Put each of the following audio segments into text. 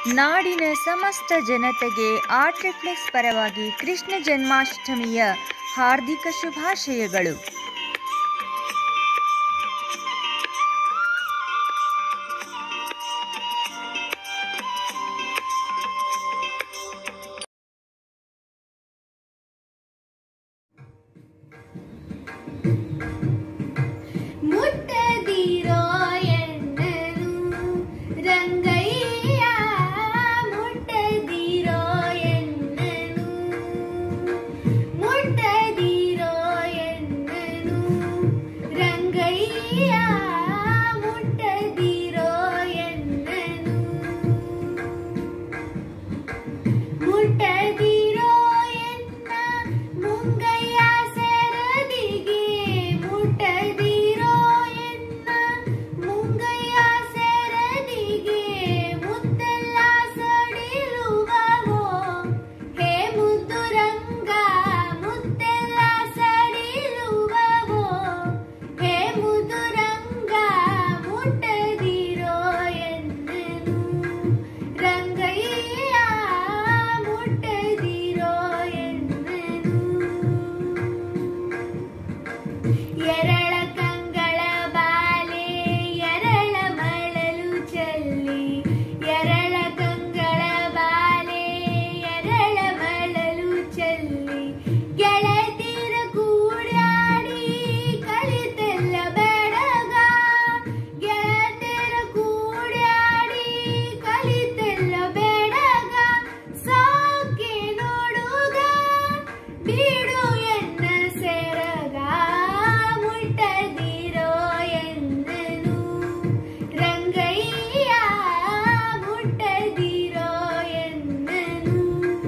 ನಾಡಿನ ಸಮಸ್ತ ಜನತೆಗೆ ಆರ್ಟ್ ರಿಫ್ಲೆಕ್ಸ್ ಪರವಾಗಿ ಕೃಷ್ಣ ಜನ್ಮಾಷ್ಟಮಿಯ ಹಾರ್ದಿಕ ಶುಭಾಶಯಗಳು ಮುಟ್ಟದಿರೋ ಎನ್ನನು ರಂಗಯ್ಯ ಮುಟ್ಟದಿರೋ ಎನ್ನನು ಮುಟ್ಟದಿರೋ ಎನ್ನನು ರಂಗಯ್ಯ ಮುಟ್ಟದಿರೋ ಎನ್ನನು ಮುಟ್ಟದಿರೋ ಎನ್ನ ಮುಂಗಯ್ಯ ಸೆರದಿಗೆ ಮುಟ್ಟದಿರೋ ಎನ್ನ ಮುಂಗಯ್ಯ ಸೆರದಿಗೆ ಮುತ್ತೆಲ್ಲ ಸಡಿಲುವವೋ ಹೇ ಮುದ್ದು ರಂಗ ಮುತ್ತೆಲ್ಲ ಸಡಿಲುವವೋ ಹೇ ಮುದ್ದು ರಂಗ ಮುಟ್ಟದಿರೋ ಎನ್ನನು ರಂಗಯ್ಯ ಮುಟ್ಟದಿರೋ ಎನ್ನನು ಎರಳ ಕಂಗಳ ಬಾಲೆ ಎರಳ ಮಳಲು ಚೆಲ್ಲಿ ಎರಳ ಕಂಗಳ ಬಾಲೆ ಎರಳ ಮಳಲು ಚೆಲ್ಲಿ ಗೆಳತಿರ ಕೂಡಾಡಿ ಕಲಿತೆಲ್ಲ ಬೆಳಗ ಗೆಳತಿರ ಕೂಡಾಡಿ ಕಲಿತೆಲ್ಲ ಬೆಳಗ ಸಾಕೆ ನೋಡುಗ ಬೀಡು ಎನ್ನ ಸೆರಗ ಮುಟ್ಟದಿರೋ ಎನ್ನನು ರಂಗಯ್ಯ ಮುಟ್ಟದಿರೋ ಎನ್ನನು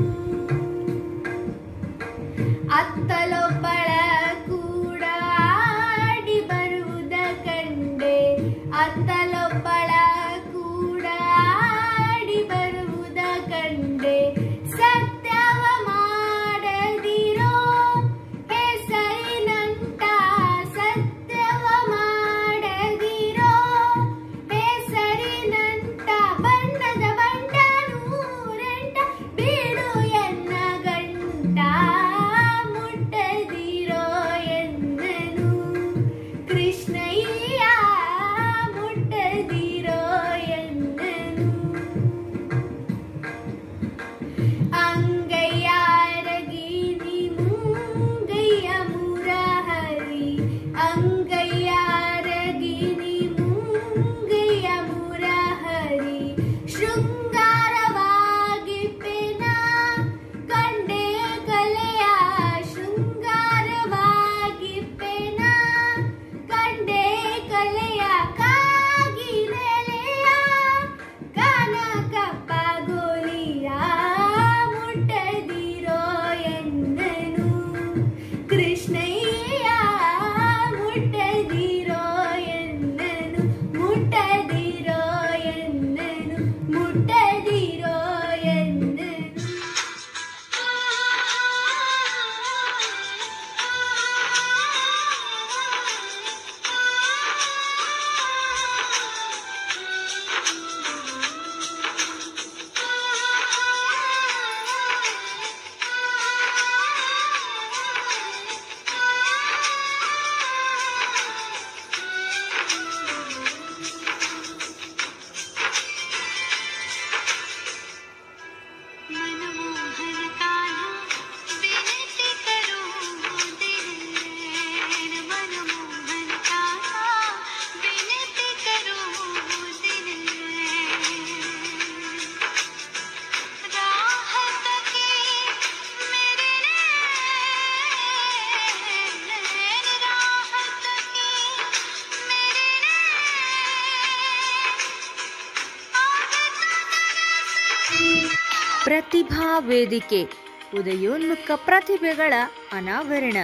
ಅತ್ತಲೊಬ್ಬಳ ಕೂಡ ಆಡಿ ಬರುವುದ ಕಂಡೆ ಅತ್ತಲೊಬ್ಬಳ ಕೂಡ ಆಡಿ ಬರುವುದ ಕಂಡೆ ಸತ್ಯವ ಮಾಡದಿರೋ ಹೆಸರಿನಂತ ಸತ್ಯವ ಮಾಡದಿರೋ ಹೆಸರಿನಂತ ಬಣ್ಣದ ಬಂಡ ನೂರೆಂಟ ಬೀಡು ಎನ್ನ ಗಂಟ ಮುಟ್ಟದಿರೋ ಎನ್ನನು ಕೃಷ್ಣಯ್ಯ ಮುಟ್ಟದಿರೋ ಎನ್ನನು ಅಂಗಯ್ಯಾರಗಿನಿ ಮುಂಗಯ್ಯ ಮುರಹರಿ ಅಂಗಯ್ಯಾರಗಿನಿ ಮುಂಗಯ್ಯ ಮುರಹರಿ ಶೃಂಗಾರವಾಗಿ ಪೆನ ಕಂಡೆ ಕಲೆಯ ಶೃಂಗಾರವಾಗಿ ಪೆನ ಕಂಡೆ ಕಲೆಯ ಕಾಗಿನೆಲೆಯ ಕನಕಪ್ಪ ಗೋಲಿಯ ಮುಟ್ಟದಿರೋ ಎನ್ನನು ಕೃಷ್ಣಯ್ಯ ಮುಟ್ಟದಿರೋ ಎನ್ನನು ಮುಟ್ಟದಿರೋ ಎನ್ನನು ಮುಟ್ಟದಿರೋ ಎನ್ನನು मनमोहन कान्हा विनती करूं दिल मनमोहन कान्हा विनती करूं दिल राहत की मेरे नैन राहत की मेरे नैन ಪ್ರತಿಭಾ ವೇದಿಕೆ ಉದಯೋನ್ಮುಖ ಪ್ರತಿಭೆಗಳ ಅನಾವರಣ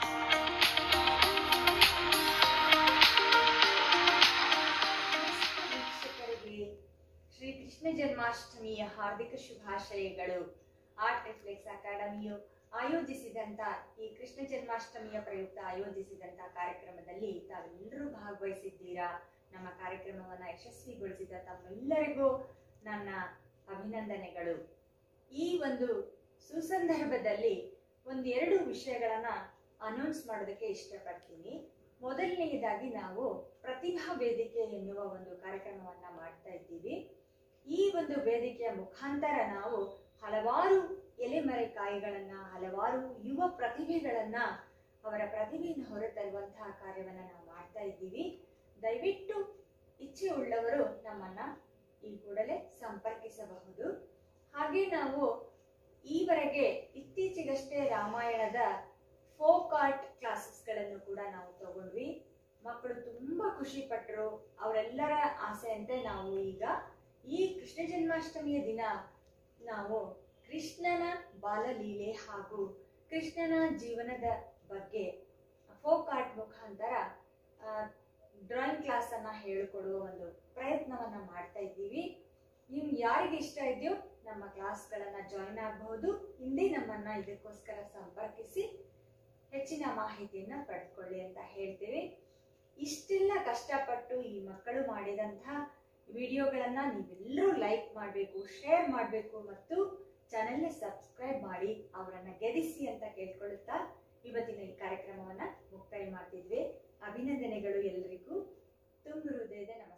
ವೀಕ್ಷಕರಿಗೆ ಶ್ರೀ ಕೃಷ್ಣ ಜನ್ಮಾಷ್ಟಮಿಯ ಹಾರ್ದಿಕ ಶುಭಾಶಯಗಳು ಆರ್ಟ್ ರಿಫ್ಲೆಕ್ಸ್ ಅಕಾಡೆಮಿಯು ಆಯೋಜಿಸಿದಂತ ಈ ಕೃಷ್ಣ ಜನ್ಮಾಷ್ಟಮಿಯ ಪ್ರಯುಕ್ತ ಆಯೋಜಿಸಿದಂತ ಕಾರ್ಯಕ್ರಮದಲ್ಲಿ ತಾವೆಲ್ಲರೂ ಭಾಗವಹಿಸಿದ್ದೀರಾ ನಮ್ಮ ಕಾರ್ಯಕ್ರಮವನ್ನ ಯಶಸ್ವಿಗೊಳಿಸಿದ ತಮ್ಮೆಲ್ಲರಿಗೂ ನನ್ನ ಅಭಿನಂದನೆಗಳು ಈ ಒಂದು ಸುಸಂದರ್ಭದಲ್ಲಿ ಒಂದೆರಡು ವಿಷಯಗಳನ್ನ ಅನೌನ್ಸ್ ಮಾಡೋದಕ್ಕೆ ಇಷ್ಟಪಡ್ತೀನಿ ಮೊದಲನೆಯದಾಗಿ ನಾವು ಪ್ರತಿಭಾ ವೇದಿಕೆ ಎನ್ನುವ ಒಂದು ಕಾರ್ಯಕ್ರಮವನ್ನ ಮಾಡ್ತಾ ಇದ್ದೀವಿ ಈ ಒಂದು ವೇದಿಕೆಯ ಮುಖಾಂತರ ನಾವು ಹಲವಾರು ಎಲೆಮರೆಕಾಯಿಗಳನ್ನ ಹಲವಾರು ಯುವ ಪ್ರತಿಭೆಗಳನ್ನ ಅವರ ಪ್ರತಿಭೆಯನ್ನು ಹೊರತರುವಂತಹ ಕಾರ್ಯವನ್ನ ನಾವು ಮಾಡ್ತಾ ಇದ್ದೀವಿ ದಯವಿಟ್ಟು ಇಚ್ಛೆ ಉಳ್ಳವರು ನಮ್ಮನ್ನ ಈ ಕೂಡಲೇ ಸಂಪರ್ಕಿಸಬಹುದು ಹಾಗೆ ನಾವು ಈವರೆಗೆ ಇತ್ತೀಚೆಗಷ್ಟೇ ರಾಮಾಯಣದ ಫೋಕ್ ಆರ್ಟ್ ಕ್ಲಾಸಸ್ಗಳನ್ನು ಕೂಡ ನಾವು ತಗೊಂಡ್ವಿ ಮಕ್ಕಳು ತುಂಬಾ ಖುಷಿ ಪಟ್ಟರು ಅವರೆಲ್ಲರ ಆಸೆಯಂತೆ ನಾವು ಈಗ ಈ ಕೃಷ್ಣ ಜನ್ಮಾಷ್ಟಮಿಯ ದಿನ ನಾವು ಕೃಷ್ಣನ ಬಾಲಲೀಲೆ ಹಾಗೂ ಕೃಷ್ಣನ ಜೀವನದ ಬಗ್ಗೆ ಫೋಕ್ ಆರ್ಟ್ ಮುಖಾಂತರ ಡ್ರಾಯಿಂಗ್ ಕ್ಲಾಸ್ ಅನ್ನ ಹೇಳಿಕೊಡುವ ಒಂದು ಪ್ರಯತ್ನವನ್ನ ಮಾಡ್ತಾ ಇದ್ದೀವಿ ನಿಮ್ಗೆ ಯಾರಿಗೆ ಇಷ್ಟ ಇದೆಯೋ ನಮ್ಮ ಕ್ಲಾಸ್ಗಳನ್ನ ಜಾಯಿನ್ ಆಗಬಹುದು ಹಿಂದೆ ನಮ್ಮನ್ನ ಇದಕ್ಕೋಸ್ಕರ ಸಂಪರ್ಕಿಸಿ ಹೆಚ್ಚಿನ ಮಾಹಿತಿಯನ್ನ ಪಡೆದುಕೊಳ್ಳಿ ಅಂತ ಹೇಳ್ತೀವಿ ಇಷ್ಟೆಲ್ಲ ಕಷ್ಟಪಟ್ಟು ಈ ಮಕ್ಕಳು ಮಾಡಿದಂತಹ ವಿಡಿಯೋಗಳನ್ನ ನೀವೆಲ್ಲರೂ ಲೈಕ್ ಮಾಡಬೇಕು ಶೇರ್ ಮಾಡಬೇಕು ಮತ್ತು ಚಾನೆಲ್ನ ಸಬ್ಸ್ಕ್ರೈಬ್ ಮಾಡಿ ಅವರನ್ನ ಗೆಲ್ಲಿಸಿ ಅಂತ ಕೇಳ್ಕೊಳ್ಳುತ್ತಾ ಇವತ್ತಿನ ಈ ಕಾರ್ಯಕ್ರಮವನ್ನ ಮುಕ್ತಾಯ ಮಾಡ್ತಿದ್ವಿ ಅಭಿನಂದನೆಗಳು ಎಲ್ಲರಿಗೂ ತುಂಬ ಹೃದಯದ ನಮಸ್ಕಾರ